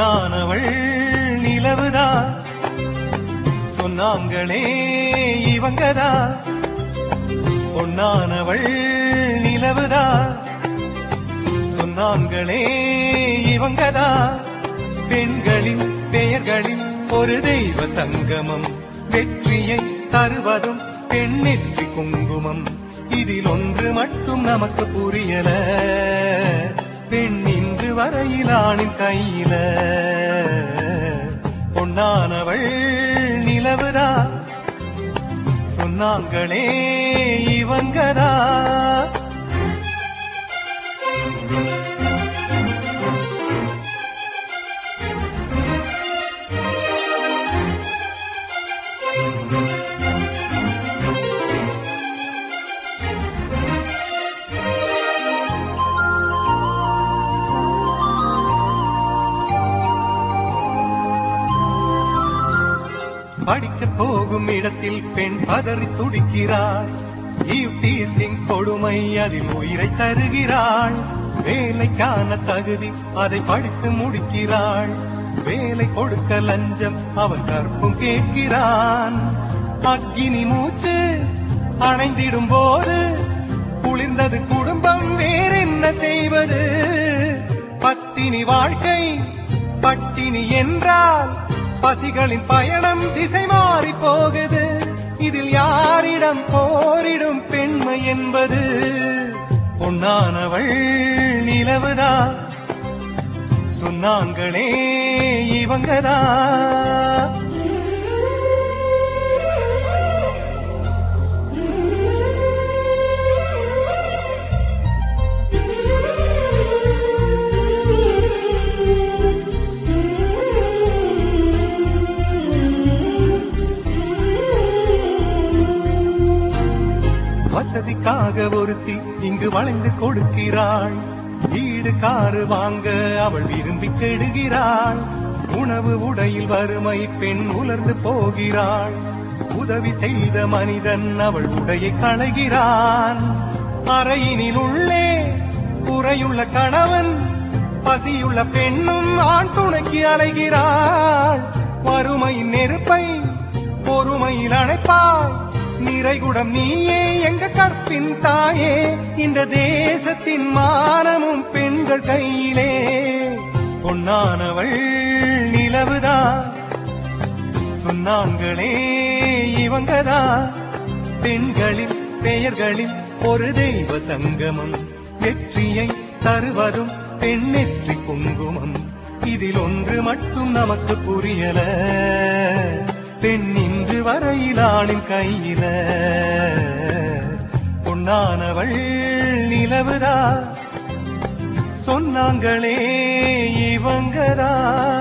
பொன்னானவள் நிலவுதா சொன்னாங்களே இவங்கதா பொன்னானவள் நிலவுதா சொன்னாங்களே இவங்கதா பெண்களின் பெயர்களில் ஒரு தெய்வ சங்கமம் வெற்றியை தருவதும் பெண்ணெற்றி குங்குமம் இதில் ஒன்று மட்டும் நமக்கு புரியல பெண் இன்று வரையில் ஆணின் கையில பொன்னானவள் நிலவுதா சொன்னாங்களே இவங்கதா படிக்க போகும் இடத்தில் பெண் பதறி துடிக்கிறாள் ஈவ்டீசிங் கொடுமை அதில் உயிரை தருகிறாள் வேலைக்கான தகுதி அதை படித்து முடிக்கிறாள் வேலை கொடுக்க லஞ்சம் அவன் கற்பும் கேட்கிறான் அக்கினி மூச்சு அணைந்திடும் போது குளிர்ந்தது குடும்பம் வேறென்ன செய்வது பத்தினி வாழ்க்கை பட்டினி என்றால் பசிகளின் பயணம் திசை மாறி போகுது இதில் யாரிடம் போரிடும் பெண்மை என்பது பொன்னானவள் நிலவுதா சொன்னாங்களே இவங்கதா வசதிக்காக ஒருத்தி இங்கு வளைந்து கொடுக்கிறாள் வீடு காரு வாங்க அவள் விரும்பி கெடுகிறாள் உணவு உடையில் வறுமை பெண் உலர்ந்து போகிறாள் உதவி செய்த மனிதன் அவள் உடையை களைகிறான் அறையினில் உள்ளே குறையுள்ள கணவன் பசியுள்ள பெண்ணும் ஆண் துணைக்கு அலைகிறாள் வறுமையின் நெருப்பை பொறுமையில் அணைப்பாய் நிறைகுடம் நீயே எங்க கற்பின் தாயே இந்த தேசத்தின் மானமும் பெண்கள் கையிலே பொன்னானவள் நிலவுதா சொன்னாங்களே இவங்கதா பெண்களின் பெயர்களில் ஒரு தெய்வ சங்கமம் வெற்றியை தருவதும் பெண்ணெற்றி குங்குமம் இதில் ஒன்று மட்டும் நமக்கு புரியல பெண் இன்று வரையில் ஆணின் கையில பொன்னானவள் நிலவுதா சொன்னாங்களே இவங்கதா